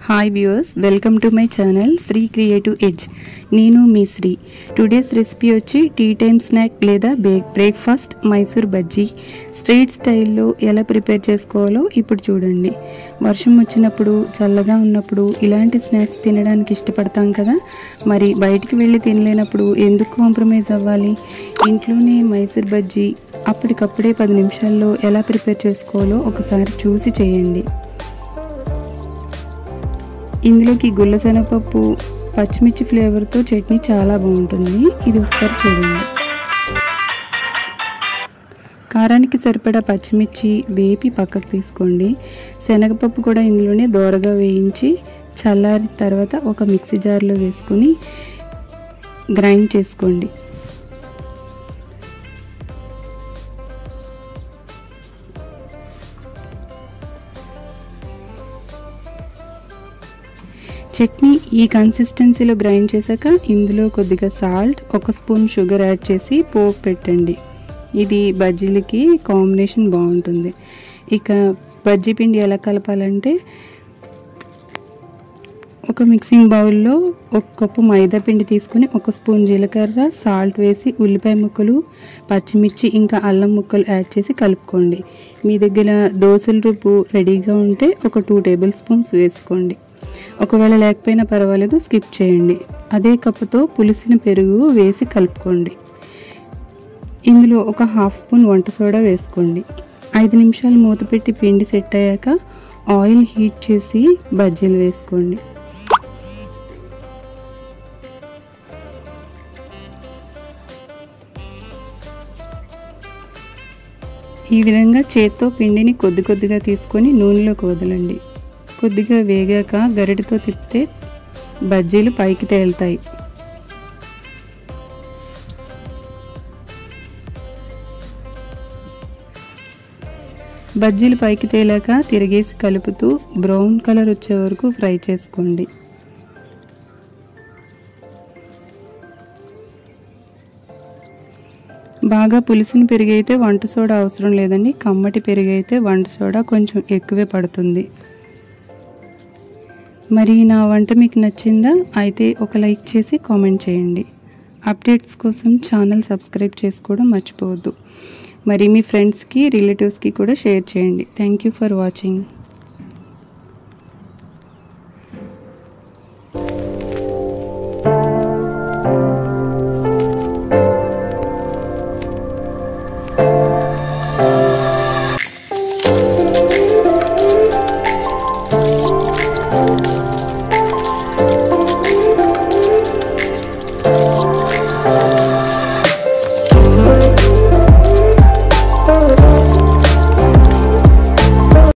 hi viewers welcome to my channel Sri creative edge నేను మీ Sri today's recipe వచ్చి tea time snack లేదా బే బ్రేక్ఫాస్ట్ మైసూర్ బజ్జీ స్ట్రీట్ స్టైల్లో ఎలా ప్రిపేర్ చేసుకోవాలో ఇప్పుడు చూడండి వర్షం వచ్చినప్పుడు చల్లగా ఉన్నప్పుడు ఇలాంటి స్నాక్స్ తినడానికి ఇష్టపడతాం కదా మరి బయటికి వెళ్ళి తినలేనప్పుడు ఎందుకు కాంప్రమైజ్ అవ్వాలి ఇంట్లోనే మైసూర్ బజ్జీ అప్పటికప్పుడే పది నిమిషాల్లో ఎలా ప్రిపేర్ చేసుకోవాలో ఒకసారి చూసి చేయండి ఇందులోకి గుల్ల శనగపప్పు పచ్చిమిర్చి ఫ్లేవర్తో చట్నీ చాలా బాగుంటుంది ఇది ఒకసారి చూడండి కారానికి సరిపడా పచ్చిమిర్చి వేపి పక్కకు తీసుకోండి శనగపప్పు కూడా ఇందులోనే దోరగా వేయించి చల్లారిన తర్వాత ఒక మిక్సీ జార్లో వేసుకొని గ్రైండ్ చేసుకోండి చట్నీ ఈ కన్సిస్టెన్సీలో గ్రైండ్ చేశాక ఇందులో కొద్దిగా సాల్ట్ ఒక స్పూన్ షుగర్ యాడ్ చేసి పోపు పెట్టండి ఇది బజ్జీలకి కాంబినేషన్ బాగుంటుంది ఇక బజ్జీ పిండి ఎలా కలపాలంటే ఒక మిక్సింగ్ బౌల్లో ఒక కప్పు మైదా పిండి తీసుకొని ఒక స్పూన్ జీలకర్ర సాల్ట్ వేసి ఉల్లిపాయ ముక్కలు పచ్చిమిర్చి ఇంకా అల్లం ముక్కలు యాడ్ చేసి కలుపుకోండి మీ దగ్గర దోశల రుబ్బు రెడీగా ఉంటే ఒక టూ టేబుల్ స్పూన్స్ వేసుకోండి ఒకవేళ లేకపోయినా పర్వాలేదు స్కిప్ చేయండి అదే కప్పుతో పులిసిన పెరుగు వేసి కలుపుకోండి ఇందులో ఒక హాఫ్ స్పూన్ వంట సోడా వేసుకోండి ఐదు నిమిషాలు మూత పెట్టి పిండి సెట్ అయ్యాక ఆయిల్ హీట్ చేసి బజ్జీలు వేసుకోండి ఈ విధంగా చేత్తో పిండిని కొద్ది కొద్దిగా తీసుకొని నూనెలోకి వదలండి కొద్దిగా వేగాక గరిటతో తిప్పితే బజ్జీలు పైకి తేలుతాయి బజ్జీలు పైకి తేలాక తిరిగేసి కలుపుతూ బ్రౌన్ కలర్ వచ్చే వరకు ఫ్రై చేసుకోండి బాగా పులిసిన పెరుగు అయితే వంట సోడా అవసరం లేదండి కమ్మటి పెరుగు అయితే వంట సోడా కొంచెం ఎక్కువే పడుతుంది మరి నా వంట మీకు నచ్చిందా అయితే ఒక లైక్ చేసి కామెంట్ చేయండి అప్డేట్స్ కోసం ఛానల్ సబ్స్క్రైబ్ చేసుకోవడం మర్చిపోవద్దు మరి మీ ఫ్రెండ్స్కి రిలేటివ్స్కి కూడా షేర్ చేయండి థ్యాంక్ యూ ఫర్ వాచింగ్